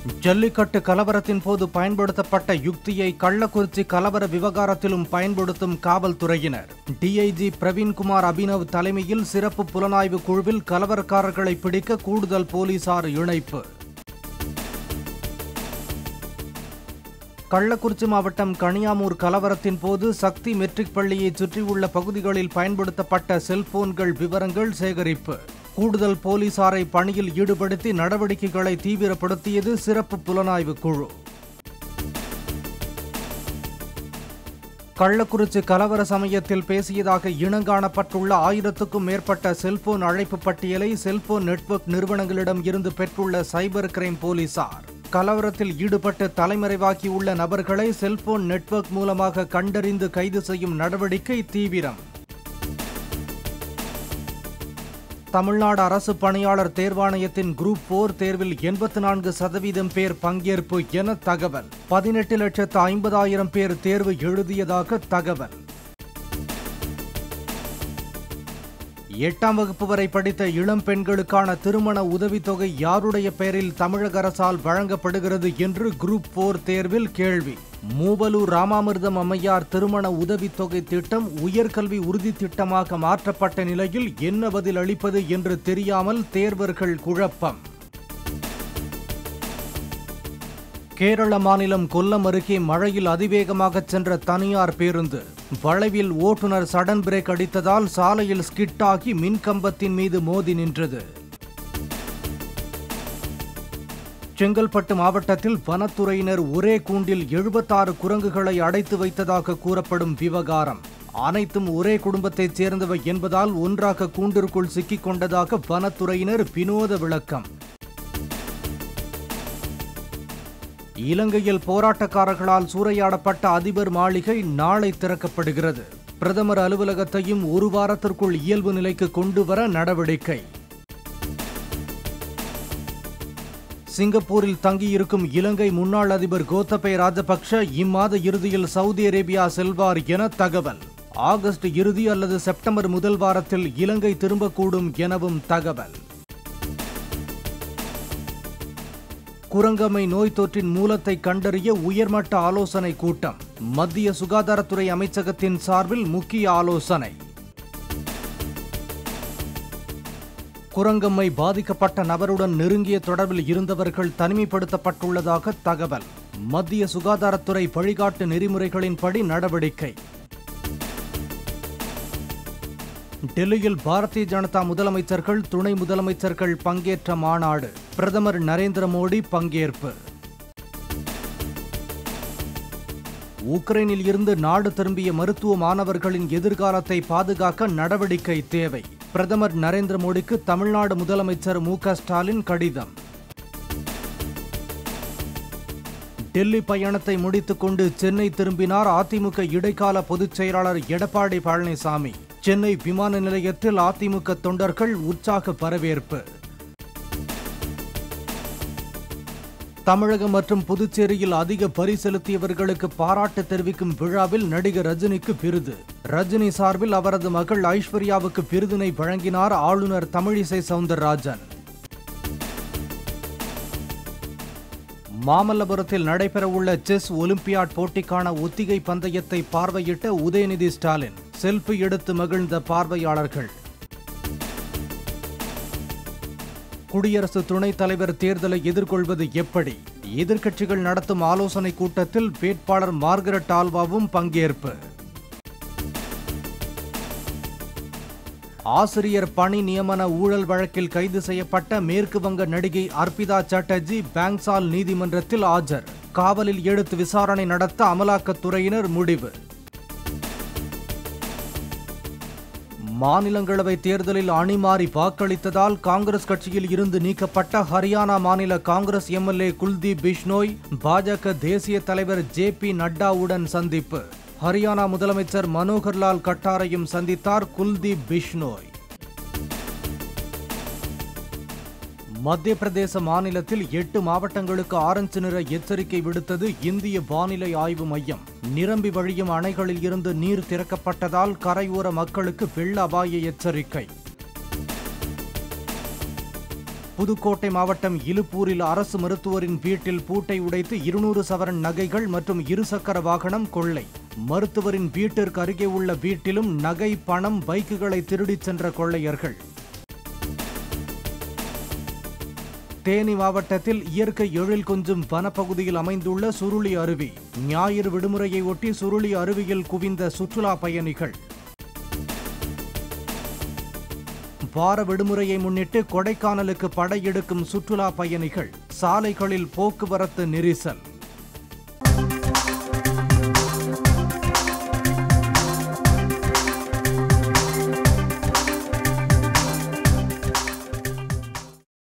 ஜல்லிக்கட்டு கலவரத்தின் போது பயன்படுத்தப்பட்ட யுக்தியை கள்ளக்குறிச்சி கலவர விவகாரத்திலும் பயன்படுத்தும் காவல்துறையினர் டிஐஜி பிரவீன்குமார் அபினவ் தலைமையில் சிறப்பு புலனாய்வு குழுவில் கலவரக்காரர்களை பிடிக்க கூடுதல் போலீசார் இணைப்பு கள்ளக்குறிச்சி மாவட்டம் கனியாமூர் கலவரத்தின் போது சக்தி மெட்ரிக் பள்ளியை சுற்றியுள்ள பகுதிகளில் பயன்படுத்தப்பட்ட செல்போன்கள் விவரங்கள் சேகரிப்பு கூடுதல் போலீசாரை பணியில் ஈடுபடுத்தி நடவடிக்கைகளை தீவிரப்படுத்தியது சிறப்பு புலனாய்வு குழு கள்ளக்குறிச்சி கலவர சமயத்தில் பேசியதாக இனங்காணப்பட்டுள்ள ஆயிரத்துக்கும் மேற்பட்ட செல்போன் அழைப்பு பட்டியலை செல்போன் நெட்வொர்க் நிறுவனங்களிடம் இருந்து பெற்றுள்ள சைபர் கிரைம் போலீசார் கலவரத்தில் ஈடுபட்டு தலைமறைவாகியுள்ள நபர்களை செல்போன் நெட்வொர்க் மூலமாக கண்டறிந்து கைது செய்யும் நடவடிக்கை தீவிரம் தமிழ்நாடு அரசு பணியாளர் தேர்வாணையத்தின் குரூப் போர் தேர்வில் எண்பத்தி நான்கு சதவீதம் பேர் பங்கேற்பு என தகவல் பதினெட்டு லட்சத்து ஐம்பதாயிரம் பேர் தேர்வு எழுதியதாக தகவல் எட்டாம் வகுப்பு வரை படித்த இளம் பெண்களுக்கான திருமண உதவித்தொகை யாருடைய பெயரில் தமிழக அரசால் வழங்கப்படுகிறது என்று குரூப் போர் தேர்வில் கேள்வி மூவலூர் ராமாமிர்தம் அம்மையார் திருமண உதவித்தொகை திட்டம் உயர்கல்வி உறுதி திட்டமாக மாற்றப்பட்ட நிலையில் என்ன பதில் அளிப்பது என்று தெரியாமல் தேர்வர்கள் குழப்பம் கேரள மாநிலம் கொல்லம் அருகே மழையில் அதிவேகமாக சென்ற தனியார் பேருந்து வளைவில் ஓட்டுநர் சடன் பிரேக் அடித்ததால் சாலையில் ஸ்கிட் ஆகி மின்கம்பத்தின் மீது மோதி நின்றது செங்கல்பட்டு மாவட்டத்தில் வனத்துறையினர் ஒரே கூண்டில் எழுபத்தாறு குரங்குகளை அடைத்து வைத்ததாக கூறப்படும் விவகாரம் அனைத்தும் ஒரே குடும்பத்தைச் சேர்ந்தவை என்பதால் ஒன்றாக கூண்டிற்குள் சிக்கிக் கொண்டதாக வனத்துறையினர் வினோத விளக்கம் இலங்கையில் போராட்டக்காரர்களால் சூறையாடப்பட்ட அதிபர் மாளிகை நாளை திறக்கப்படுகிறது பிரதமர் அலுவலகத்தையும் ஒரு வாரத்திற்குள் இயல்பு நிலைக்கு கொண்டு வர நடவடிக்கை சிங்கப்பூரில் தங்கியிருக்கும் இலங்கை முன்னாள் அதிபர் கோத்தபய ராஜபக்ஷ இம்மாத இறுதியில் சவுதி அரேபியா செல்வார் என தகவல் ஆகஸ்ட் இறுதி அல்லது செப்டம்பர் முதல் வாரத்தில் இலங்கை திரும்பக்கூடும் எனவும் தகவல் குரங்கம்மை நோய் தொற்றின் மூலத்தை கண்டறிய உயர்மட்ட ஆலோசனை கூட்டம் மத்திய சுகாதாரத்துறை அமைச்சகத்தின் சார்பில் முக்கிய ஆலோசனை குரங்கம்மை பாதிக்கப்பட்ட நபருடன் நெருங்கிய தொடர்பில் இருந்தவர்கள் தனிமைப்படுத்தப்பட்டுள்ளதாக தகவல் மத்திய சுகாதாரத்துறை வழிகாட்டு நெறிமுறைகளின்படி நடவடிக்கை டெல்லியில் பாரதிய ஜனதா முதலமைச்சர்கள் துணை முதலமைச்சர்கள் பங்கேற்ற மாநாடு பிரதமர் நரேந்திர மோடி பங்கேற்பு உக்ரைனில் இருந்து நாடு திரும்பிய மருத்துவ மாணவர்களின் எதிர்காலத்தை பாதுகாக்க நடவடிக்கை தேவை பிரதமர் நரேந்திர மோடிக்கு தமிழ்நாடு முதலமைச்சர் மு க ஸ்டாலின் கடிதம் டெல்லி பயணத்தை முடித்துக்கொண்டு சென்னை திரும்பினார் அதிமுக இடைக்கால பொதுச் செயலாளர் எடப்பாடி பழனிசாமி சென்னை விமான நிலையத்தில் அதிமுக தொண்டர்கள் உற்சாக வரவேற்பு தமிழகம் மற்றும் புதுச்சேரியில் அதிக வரி செலுத்தியவர்களுக்கு பாராட்டு தெரிவிக்கும் விழாவில் நடிகர் ரஜினிக்கு விருது ரஜினி சார்பில் அவரது மகள் ஐஸ்வர்யாவுக்கு விருதினை வழங்கினார் ஆளுநர் தமிழிசை சவுந்தரராஜன் மாமல்லபுரத்தில் நடைபெறவுள்ள செஸ் ஒலிம்பியாட் போட்டிக்கான ஒத்திகை பந்தயத்தை பார்வையிட்ட உதயநிதி ஸ்டாலின் செல்ஃபி எடுத்து மகிழ்ந்த பார்வையாளர்கள் குடியரசு துணைத் தலைவர் தேர்தலை எதிர்கொள்வது எப்படி எதிர்க்கட்சிகள் நடத்தும் ஆலோசனை கூட்டத்தில் வேட்பாளர் மார்கரெட் ஆல்வாவும் பங்கேற்பு ஆசிரியர் பணி நியமன ஊழல் வழக்கில் கைது செய்யப்பட்ட மேற்கு வங்க நடிகை அர்பிதா சாட்டர்ஜி பேங்சால் நீதிமன்றத்தில் ஆஜர் காவலில் எடுத்து விசாரணை நடத்த அமலாக்கத்துறையினர் முடிவு மாநிலங்களவை தேர்தலில் அணிமாறி வாக்களித்ததால் காங்கிரஸ் கட்சியில் இருந்து நீக்கப்பட்ட ஹரியானா மாநில காங்கிரஸ் எம்எல்ஏ குல்தீப் பிஷ்னோய் பாஜக தேசிய தலைவர் ஜே பி நட்டாவுடன் சந்திப்பு ஹரியானா முதலமைச்சர் மனோகர்லால் கட்டாரையும் சந்தித்தார் குல்தீப் பிஷ்னோய் மத்திய பிரதேச மாநிலத்தில் எட்டு மாவட்டங்களுக்கு ஆரஞ்சு நிற எச்சரிக்கை விடுத்தது இந்திய வானிலை ஆய்வு மையம் நிரம்பி வழியும் அணைகளில் இருந்து நீர் திறக்கப்பட்டதால் கரையோர மக்களுக்கு வெள்ள அபாய எச்சரிக்கை புதுக்கோட்டை மாவட்டம் இலுப்பூரில் அரசு மருத்துவரின் வீட்டில் பூட்டை உடைத்து இருநூறு சவரன் நகைகள் மற்றும் இருசக்கர வாகனம் கொள்ளை மருத்துவரின் வீட்டிற்கு அருகே உள்ள வீட்டிலும் நகை பணம் பைக்குகளை திருடிச் சென்ற கொள்ளையர்கள் தேனி மாவட்டத்தில் இயற்கை எழில் கொஞ்சும் வனப்பகுதியில் அமைந்துள்ள சுருளி அருவி ஞாயிறு விடுமுறையை ஒட்டி சுருளி அருவியில் குவிந்த சுற்றுலா பயணிகள் வார விடுமுறையை முன்னிட்டு கொடைக்கானலுக்கு படையெடுக்கும் சுற்றுலா பயணிகள் சாலைகளில் போக்குவரத்து நெரிசல்